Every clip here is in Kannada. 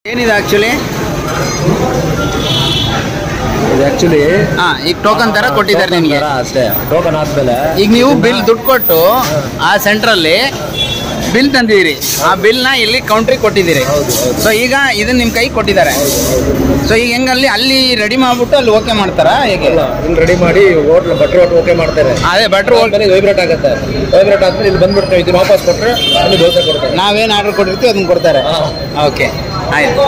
ಏನಿದೆ ಆಕ್ಚುಲಿ ಇದು ಆಕ್ಚುಲಿ ಹಾ ಈಗ ಟೋಕನ್ ತರ ಕೊಟ್ಟಿದ್ದಾರೆ ನಿಮಗೆ ಅಷ್ಟೇ ಟೋಕನ್ ಆದ್ಮೇಲೆ ಈಗ ನೀವು ಬಿಲ್ ದುಡ್ಡು ಕೊಟ್ಟು ಆ ಸೆಂಟ್ರಲ್ಲಿ ಬಿಲ್ ತಂದಿದ್ದೀರಿ ಆ ಬಿಲ್ನ ಇಲ್ಲಿ ಕೌಂಟ್ರಿಗೆ ಕೊಟ್ಟಿದ್ದೀರಿ ಹೌದು, ಹೌದು. ಸೊ ಈಗ ಇದನ್ನ ನಿಮ್ಮ ಕೈ ಕೊಟ್ಟಿದ್ದಾರೆ ಸೊ ಈಗ ಹೆಂಗಲ್ಲಿ ಅಲ್ಲಿ ರೆಡಿ ಮಾಡ್ಬಿಟ್ಟು ಅಲ್ಲಿ ಓಕೆ ಮಾಡ್ತಾರಾ ಹೇಗೆ ಇಲ್ಲ ಇಲ್ಲಿ ರೆಡಿ ಮಾಡಿ ಹೋಟ್ಲ್ ಭಟ್ರು ಹೋಟ್ಲ್ ಓಕೆ ಮಾಡ್ತಾರೆ ಅದೇ ಭಟ್ರು ಹೋಗ್- ಆದ್ಮೇಲೆ ವೈಬ್ರೇಟ್ ಆಗುತ್ತೆ ವೈಬ್ರೇಟ್ ಆದ್ಮೇಲೆ ಇಲ್ಲಿ ಬಂದ್ಬಿಡ್ತೇವೆ ಇದನ್ನ ವಾಪಸ್ ಕೊಟ್ರೆ ಅಲ್ಲಿ ದೋಸೆ ಕೊಡ್ತಾರೆ ನಾವೇನು ಆರ್ಡರ್ ಕೊಟ್ಟಿರ್ತೀವಿ ಅದನ್ನ ಕೊಡ್ತಾರೆ ಹಾ. ಓಕೆ ಆಯ್ತು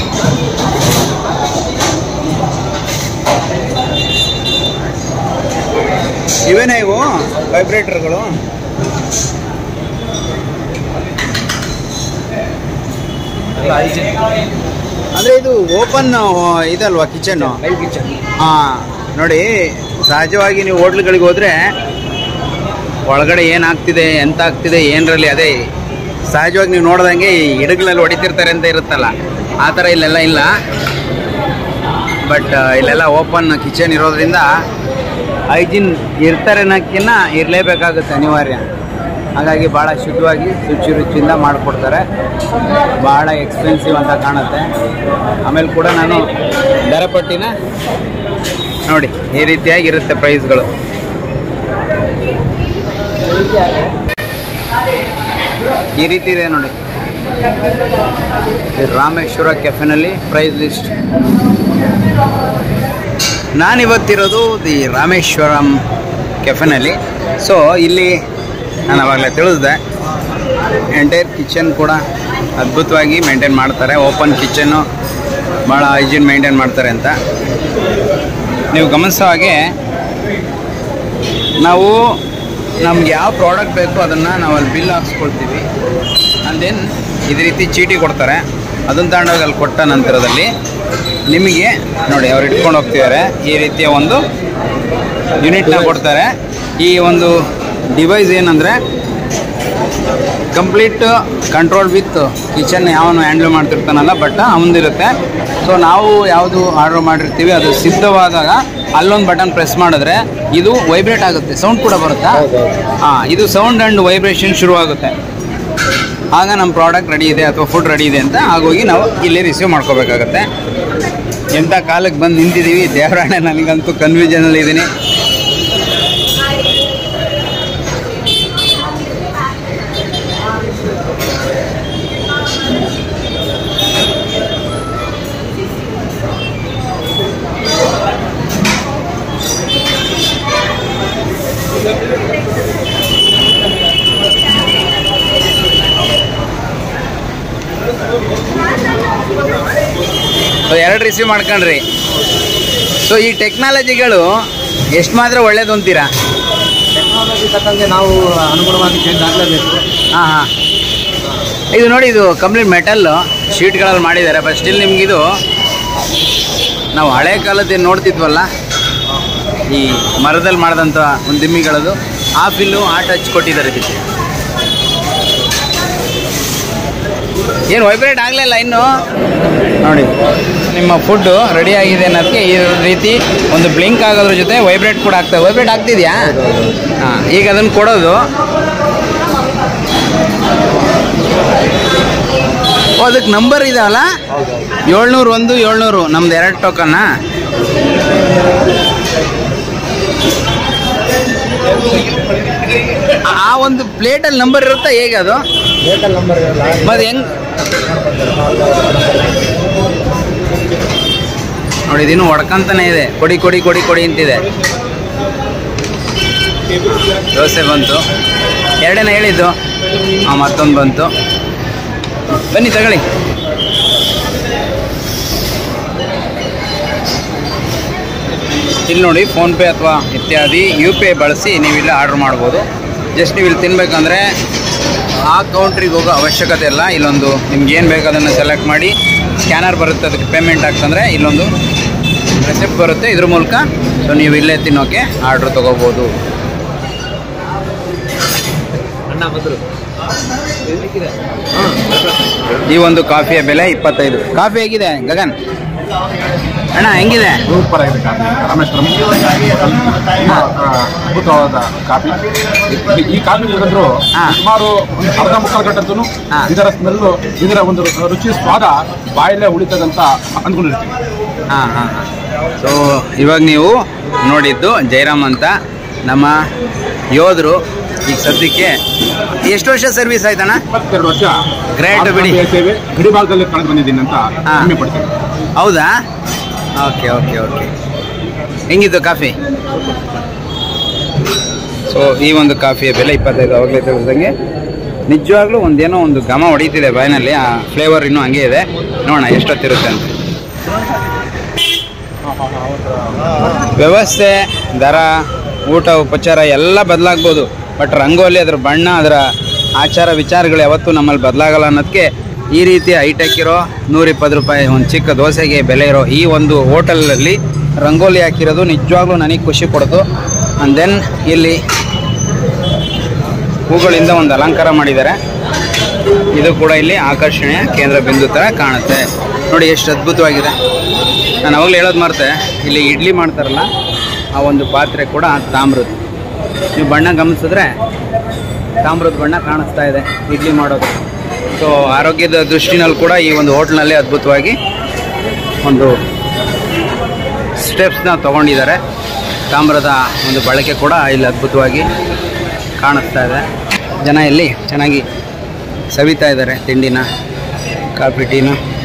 ಇವೇನೇ ಇವು ವೈಬ್ರೇಟರ್ಗಳು ಅಂದ್ರೆ ಇದು ಓಪನ್ ಇದಲ್ವಾ ಕಿಚನ್ ಲೈವ್ ಕಿಚನ್ ಹಾ ನೋಡಿ ಸಹಜವಾಗಿ ನೀವು ಹೋಟ್ಲ್ಗಳಿಗೆ ಹೋದ್ರೆ ಒಳಗಡೆ ಏನಾಗ್ತಿದೆ ಎಂತ ಆಗ್ತಿದೆ ಏನರಲ್ಲಿ ಅದೇ ಸಹಜವಾಗಿ ನೀವು ನೋಡ್ದಂಗೆ ಈ ಹಿಡಗಳಲ್ಲಿ ಹೊಡಿತಿರ್ತಾರೆ ಅಂತ ಇರುತ್ತಲ್ಲ ಆ ಥರ ಇಲ್ಲೆಲ್ಲ ಇಲ್ಲ ಬಟ್ ಇಲ್ಲೆಲ್ಲ ಓಪನ್ ಕಿಚನ್ ಇರೋದ್ರಿಂದ ಹೈಜಿನ್ ಇರ್ತಾರೆ ಅನ್ನೋಕ್ಕಿಂತ ಇರಲೇಬೇಕಾಗುತ್ತೆ ಅನಿವಾರ್ಯ ಹಾಗಾಗಿ ಭಾಳ ಶುದ್ಧವಾಗಿ ಶುಚಿ ರುಚಿಯಿಂದ ಮಾಡಿಕೊಡ್ತಾರೆ ಭಾಳ ಎಕ್ಸ್ಪೆನ್ಸಿವ್ ಅಂತ ಕಾಣುತ್ತೆ ಆಮೇಲೆ ಕೂಡ ನಾನು ದರಪಟ್ಟಿನ ನೋಡಿ ಈ ರೀತಿಯಾಗಿರುತ್ತೆ ಪ್ರೈಸ್ಗಳು ಈ ರೀತಿ ಇದೆ ನೋಡಿ ಈ ರಾಮೇಶ್ವರ ಕೆಫೆನಲ್ಲಿ ಪ್ರೈಸ್ ಲಿಸ್ಟ್ ನಾನಿವತ್ತಿರೋದು ದಿ ರಾಮೇಶ್ವರಂ ಕೆಫೆನಲ್ಲಿ ಸೊ ಇಲ್ಲಿ ನಾನು ಅವಾಗಲೇ ತಿಳಿಸ್ದೆ ಎಂಟೈರ್ ಕಿಚನ್ ಕೂಡ ಅದ್ಭುತವಾಗಿ ಮೇಂಟೈನ್ ಮಾಡ್ತಾರೆ ಓಪನ್ ಕಿಚನ್ನು ಭಾಳ ಹೈಜೀನ್ ಮೇಂಟೈನ್ ಮಾಡ್ತಾರೆ ಅಂತ ನೀವು ಗಮನಿಸೋ ಹಾಗೆ ನಾವು ನಮ್ಗೆ ಯಾವ ಪ್ರಾಡಕ್ಟ್ ಬೇಕು ಅದನ್ನು ನಾವು ಅಲ್ಲಿ ಬಿಲ್ ಹಾಕ್ಸ್ಕೊಳ್ತೀವಿ ಆ್ಯಂಡ್ ದೆನ್ ಇದೇ ರೀತಿ ಚೀಟಿ ಕೊಡ್ತಾರೆ ಅದನ್ನು ತಗೊಂಡೋಗಿ ಅಲ್ಲಿ ಕೊಟ್ಟ ನಂತರದಲ್ಲಿ ನಿಮಗೆ ನೋಡಿ ಅವ್ರು ಇಟ್ಕೊಂಡು ಹೋಗ್ತಿದ್ದಾರೆ ಈ ರೀತಿಯ ಒಂದು ಯೂನಿಟ್ನ ಕೊಡ್ತಾರೆ ಈ ಒಂದು ಡಿವೈಸ್ ಏನಂದರೆ ಕಂಪ್ಲೀಟ್ ಕಂಟ್ರೋಲ್ ವಿತ್ ಕಿಚನ್ ಯಾವನು ಹ್ಯಾಂಡಲ್ ಮಾಡ್ತಿರ್ತಾನಲ್ಲ ಬಟ್ ಅವನದಿರುತ್ತೆ ಸೊ ನಾವು ಯಾವುದು ಆರ್ಡರ್ ಮಾಡಿರ್ತೀವಿ ಅದು ಸಿದ್ಧವಾದಾಗ ಅಲ್ಲೊಂದು ಬಟನ್ ಪ್ರೆಸ್ ಮಾಡಿದ್ರೆ ಇದು ವೈಬ್ರೇಟ್ ಆಗುತ್ತೆ ಸೌಂಡ್ ಕೂಡ ಬರುತ್ತಾ ಹಾಂ ಇದು ಸೌಂಡ್ ಆ್ಯಂಡ್ ವೈಬ್ರೇಷನ್ ಶುರುವಾಗುತ್ತೆ ಆಗ ನಮ್ಮ ಪ್ರಾಡಕ್ಟ್ ರೆಡಿ ಇದೆ ಅಥವಾ ಫುಡ್ ರೆಡಿ ಇದೆ ಅಂತ ಆಗೋಗಿ ನಾವು ಇಲ್ಲಿ ರಿಸೀವ್ ಮಾಡ್ಕೋಬೇಕಾಗತ್ತೆ ಎಂಥ ಕಾಲಕ್ಕೆ ಬಂದು ನಿಂತಿದ್ದೀವಿ ದೇವರಾಣೆ ನನಗಂತೂ ಕನ್ಫ್ಯೂಷನಲ್ಲಿ ಇದ್ದೀನಿ ಸೊ ಎರಡು ರಿಸೀವ್ ಮಾಡ್ಕೊಂಡ್ರಿ ಸೊ ಈ ಟೆಕ್ನಾಲಜಿಗಳು ಎಷ್ಟು ಮಾತ್ರ ಒಳ್ಳೇದು ಅಂತೀರಾ ಟೆಕ್ನಾಲಜಿ ತಕ್ಕಂಗೆ ನಾವು ಅನುಗುಣವಾಗಿ ಚೇಂಜ್ ಆಗಲೇಬೇಕು ಹಾಂ ಹಾಂ ಇದು ನೋಡಿ ಇದು ಕಂಪ್ಲೀಟ್ ಮೆಟಲ್ಲು ಶೀಟ್ಗಳಲ್ಲಿ ಮಾಡಿದ್ದಾರೆ ಬಟ್ ಸ್ಟಿಲ್ ನಿಮಗಿದು ನಾವು ಹಳೆ ಕಾಲದ ನೋಡ್ತಿದ್ವಲ್ಲ ಈ ಮರದಲ್ಲಿ ಮಾಡಿದಂಥ ಒಂದು ದಿಮ್ಮಿಗಳದು ಆ ಫಿಲ್ಲು ಆ ಟಚ್ ಕೊಟ್ಟಿದ್ದಾರೆ ಇದಕ್ಕೆ ಏನು ವೈಬ್ರೇಟ್ ಆಗಲಿಲ್ಲ ಇನ್ನು ನೋಡಿ ನಿಮ್ಮ ಫುಡ್ಡು ರೆಡಿ ಆಗಿದೆ ಅನ್ನೋದಕ್ಕೆ ಈ ರೀತಿ ಒಂದು ಬ್ಲಿಂಕ್ ಆಗೋದ್ರ ಜೊತೆ ವೈಬ್ರೇಟ್ ಕೂಡ ಆಗ್ತದೆ ವೈಬ್ರೇಟ್ ಆಗ್ತಿದೆಯಾ ಹಾಂ ಈಗ ಅದನ್ನು ಕೊಡೋದು ಓ ಅದಕ್ಕೆ ನಂಬರ್ ಇದಾವಲ್ಲ ಏಳ್ನೂರು ಒಂದು ಏಳ್ನೂರು ನಮ್ದು ಎರಡು ಟೋಕನ್ನ ಆ ಒಂದು ಪ್ಲೇಟಲ್ಲಿ ನಂಬರ್ ಇರುತ್ತಾ ಹೇಗೆ ಅದು ವೇಕಲ್ ನಂಬರ್ ಇರಲ್ಲ ಮತ್ತೆ ಹೆಂಗ್ ನೋಡಿ ಇದಿನ್ನು ಹೊಡ್ಕಂತಾನೆ ಇದೆ ಕೊಡಿ ಕೊಡಿ ಕೊಡಿ ಕೊಡಿ ಅಂತಿದೆ ದೋಸೆ ಬಂತು ಎರಡೇನ ಹೇಳಿದ್ದು ಹಾಂ ಮತ್ತೊಂದು ಬಂತು ಬನ್ನಿ ತಗೊಳ್ಳಿ ಇಲ್ಲಿ ನೋಡಿ ಫೋನ್ಪೇ ಅಥವಾ ಇತ್ಯಾದಿ ಯು ಪಿ ಐ ಬಳಸಿ ನೀವಿಲ್ಲಿ ಆರ್ಡ್ರ್ ಮಾಡ್ಬೋದು ಜಸ್ಟ್ ನೀವು ಇಲ್ಲಿ ತಿನ್ಬೇಕಂದ್ರೆ ಆ ಕೌಂಟ್ರಿಗೆ ಹೋಗೋ ಅವಶ್ಯಕತೆ ಇಲ್ಲ ಇಲ್ಲೊಂದು ನಿಮ್ಗೆ ಏನು ಬೇಕು ಅದನ್ನು ಸೆಲೆಕ್ಟ್ ಮಾಡಿ ಸ್ಕ್ಯಾನರ್ ಬರುತ್ತೆ ಅದಕ್ಕೆ ಪೇಮೆಂಟ್ ಆಗ್ತಂದ್ರೆ ಇಲ್ಲೊಂದು ರೆಸಿಪ್ಟ್ ಬರುತ್ತೆ ಇದ್ರ ಮೂಲಕ ಸೊ ನೀವು ಇಲ್ಲೇ ತಿನ್ನೋಕೆ ಆರ್ಡ್ರ್ ತೊಗೋಬೋದು ಅಣ್ಣ ಬಂದರು ಈ ಒಂದು ಕಾಫಿಯ ಬೆಲೆ ಇಪ್ಪತ್ತೈದು ಕಾಫಿ ಹೇಗಿದೆ ಗಗನ್ ಅಣ್ಣ ಹೆಂಗಿದೆ ಸೂಪರ್ ಆಗಿದೆ ಕಾಫಿ ರಾಮೇಶ್ವರಂ ತುಂಬ ಅದ್ಭುತವಾದ ಕಾಫಿ ಈ- ಈ ಕಾಫಿ ಕುಡಿದ್ರು ಹಾ. ಸುಮಾರು ಒಂದು ಅರ್ಧ ಮುಕ್ಕಾಲು ಗಂಟೆಂತೂ ಹಾ. ಇದರ ಸ್ಮೆಲ್ಲು ಇದರ ಒಂದು ರುಚಿ ಸ್ವಾದ ಬಾಯಲ್ಲೇ ಉಳಿತದಂತ ಅಂದ್ಕೊಂಡಿರ್ತೀನಿ ಹಾಂ ಹಾಂ ಹಾಂ ಸೊ ಇವಾಗ ನೀವು ನೋಡಿದ್ದು ಜಯರಾಮ್ ಅಂತ ನಮ್ಮ ಯೋಧರು ಈಗ ಸದ್ಯಕ್ಕೆ ಎಷ್ಟು ವರ್ಷ ಸರ್ವಿಸ್ ಆಯ್ತಣ್ಣ ಇಪ್ಪತ್ತೆರಡು ವರ್ಷ Great ಬಿಡಿ. ಭಾರತೀಯ ಸೇವೆ ಗಡಿ ಭಾಗದಲ್ಲಿ ಕಳೆದು ಬಂದಿದ್ದೀನಿ ಅಂತ ಹಾ. ಹೆಮ್ಮೆ ಪಡ್ತೀನಿ ಹೌದಾ ಓಕೆ ಓಕೆ ಓಕೆ ಹೆಂಗಿತ್ತು ಕಾಫಿ ಸೊ ಈ ಒಂದು ಕಾಫಿಯ ಬೆಲೆ ಇಪ್ಪತ್ತೈದು ಅವಾಗಲೇ ತಿಳಿದಂಗೆ ನಿಜವಾಗ್ಲೂ ಒಂದೇನೋ ಒಂದು ಘಮ ಹೊಡಿತಿದೆ ಬಾಯಿನಲ್ಲಿ ಆ ಫ್ಲೇವರ್ ಇನ್ನೂ ಹಂಗೆ ಇದೆ ನೋಡೋಣ ಎಷ್ಟೊತ್ತಿರುತ್ತೆ ಅಂತ ವ್ಯವಸ್ಥೆ ದರ ಊಟ ಉಪಚಾರ ಎಲ್ಲ ಬದಲಾಗ್ಬೋದು ಬಟ್ ರಂಗೋಲಿ ಅದರ ಬಣ್ಣ ಅದರ ಆಚಾರ ವಿಚಾರಗಳು ಯಾವತ್ತೂ ನಮ್ಮಲ್ಲಿ ಬದಲಾಗಲ್ಲ ಅನ್ನೋದಕ್ಕೆ ಈ ರೀತಿ ಹೈಟೆಕ್ ಇರೋ ನೂರಿಪ್ಪತ್ತು ರೂಪಾಯಿ ಒಂದು ಚಿಕ್ಕ ದೋಸೆಗೆ ಬೆಲೆ ಇರೋ ಈ ಒಂದು ಹೋಟೆಲಲ್ಲಿ ರಂಗೋಲಿ ಹಾಕಿರೋದು ನಿಜವಾಗ್ಲೂ ನನಗೆ ಖುಷಿ ಕೊಡ್ತು ಆ್ಯಂಡ್ ದೆನ್ ಇಲ್ಲಿ ಹೂಗಳಿಂದ ಒಂದು ಅಲಂಕಾರ ಮಾಡಿದ್ದಾರೆ ಇದು ಕೂಡ ಇಲ್ಲಿ ಆಕರ್ಷಣೆಯ ಕೇಂದ್ರ ಬಿಂದು ಥರ ಕಾಣುತ್ತೆ ನೋಡಿ ಎಷ್ಟು ಅದ್ಭುತವಾಗಿದೆ ನಾನು ಅವಾಗಲೇ ಹೇಳೋದು ಮರ್ತೆ ಇಲ್ಲಿ ಇಡ್ಲಿ ಮಾಡ್ತಾರಲ್ಲ ಆ ಒಂದು ಪಾತ್ರೆ ಕೂಡ ತಾಮ್ರದ್ದು ನೀವು ಬಣ್ಣ ಗಮನಿಸಿದ್ರೆ ತಾಮ್ರದ ಬಣ್ಣ ಕಾಣಿಸ್ತಾ ಇದೆ ಇಡ್ಲಿ ಮಾಡೋದು ಸೊ ಆರೋಗ್ಯದ ದೃಷ್ಟಿನಲ್ಲಿ ಕೂಡ ಈ ಒಂದು ಹೋಟ್ಲ್ನಲ್ಲಿ ಅದ್ಭುತವಾಗಿ ಒಂದು ಸ್ಟೆಪ್ಸ್ನ ತೊಗೊಂಡಿದ್ದಾರೆ ತಾಮ್ರದ ಒಂದು ಬಳಕೆ ಕೂಡ ಇಲ್ಲಿ ಅದ್ಭುತವಾಗಿ ಕಾಣಿಸ್ತಾ ಇದೆ ಜನ ಇಲ್ಲಿ ಚೆನ್ನಾಗಿ ಸವಿತಾ ಇದ್ದಾರೆ ತಿಂಡಿನ ಕಾಫಿ ಟೀನ